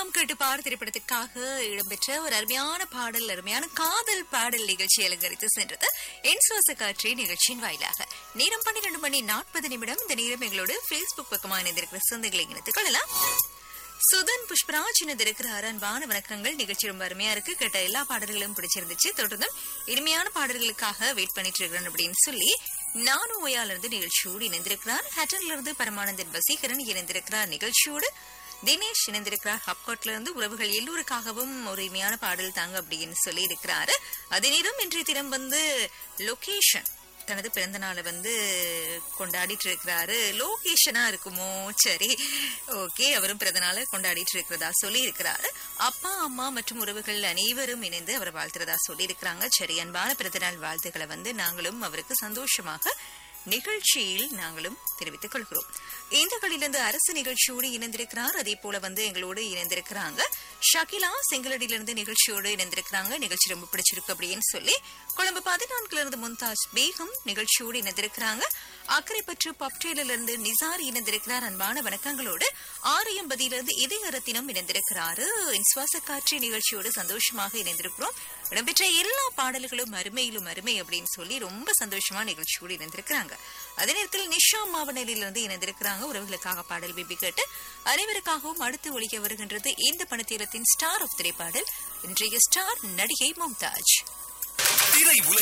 எல்லாம் கேட்டு பார் திரைப்படத்திற்காக இடம்பெற்ற ஒரு அருமையான பாடல் அருமையான காதல் பாடல் நிகழ்ச்சி அலங்கரித்து சென்றது என் சுவாச காட்சி நிகழ்ச்சியின் வாயிலாக நேரம் பன்னிரண்டு மணி நாற்பது நிமிடம் இந்த நேரம் எங்களோட பேஸ்புக் பக்கமாக இணைந்திருக்கிற சொந்தங்களை இணைத்துக் கொள்ளலாம் சுதன் புஷ்பராஜ் இணைந்திருக்கிறார் அன்பான வணக்கங்கள் நிகழ்ச்சி ரொம்ப அருமையா இருக்கு கேட்ட எல்லா பாடல்களும் பிடிச்சிருந்துச்சு தொடர்ந்து இனிமையான பாடல்களுக்காக வெயிட் பண்ணிட்டு இருக்கிறேன் அப்படின்னு சொல்லி நானும் ஒயால இருந்து நிகழ்ச்சியோடு இணைந்திருக்கிறார் ஹட்டன்ல இருந்து பரமானந்தன் வசீகரன் இணைந்திருக்கிறார் நிகழ்ச்சியோடு தினேஷ் இணைந்திருக்கிறார் ஹப்காட்ல இருந்து உறவுகள் எல்லோருக்காகவும் ஒரு இனிமையான பாடல் தாங்க அப்படின்னு சொல்லி இருக்கிறாரு அதே நேரம் இன்றைய தினம் வந்து லொகேஷன் தனது பிறந்த நாளை வந்து கொண்டாடிட்டு இருக்கிறாரு லோகேஷனா இருக்குமோ சரி ஓகே அவரும் பிறந்த நாளை கொண்டாடிட்டு இருக்கிறதா சொல்லி இருக்கிறாரு அப்பா அம்மா மற்றும் உறவுகள் அனைவரும் இணைந்து அவர் வாழ்த்துறதா சொல்லி இருக்கிறாங்க சரி அன்பான பிறந்த நாள் வாழ்த்துக்களை வந்து நாங்களும் அவருக்கு சந்தோஷமாக நிகழ்ச்சியில் நாங்களும் தெரிவித்துக் கொள்கிறோம் இந்த களிலிருந்து அரசு நிகழ்ச்சியோடு இணைந்திருக்கிறார் அதே போல வந்து எங்களோடு இணைந்திருக்கிறாங்க ஷகிலா செங்கலடியிலிருந்து நிகழ்ச்சியோடு இணைந்திருக்கிறாங்க நிகழ்ச்சி ரொம்ப பிடிச்சிருக்கு அப்படின்னு சொல்லி கொழும்பு பதினான்குல இருந்து மும்தாஜ் பேகம் நிகழ்ச்சியோடு இணைந்திருக்கிறாங்க அக்கரைப்பற்று பப்டேலில் இருந்து நிசார் இணைந்திருக்கிறார் அன்பான வணக்கங்களோடு ஆறு எண்பதிலிருந்து இதயரத்தினம் இணைந்திருக்கிறாரு சுவாச காட்சி நிகழ்ச்சியோடு சந்தோஷமாக இணைந்திருக்கிறோம் இடம்பெற்ற எல்லா பாடல்களும் அருமையிலும் அருமை அப்படின்னு சொல்லி ரொம்ப சந்தோஷமா நிகழ்ச்சியோடு இணைந்திருக்கிறாங்க அதே நேரத்தில் நிஷா மாவனலிலிருந்து இணைந்திருக்கிறாங்க உறவுகளுக்காக பாடல் பிபி கேட்டு அனைவருக்காகவும் அடுத்து ஒழிக்க வருகின்றது இந்த பணத்தீரத்தின் ஸ்டார் ஆஃப் திரைப்பாடல் இன்றைய ஸ்டார் நடிகை மும்தாஜ் திரை உலகில்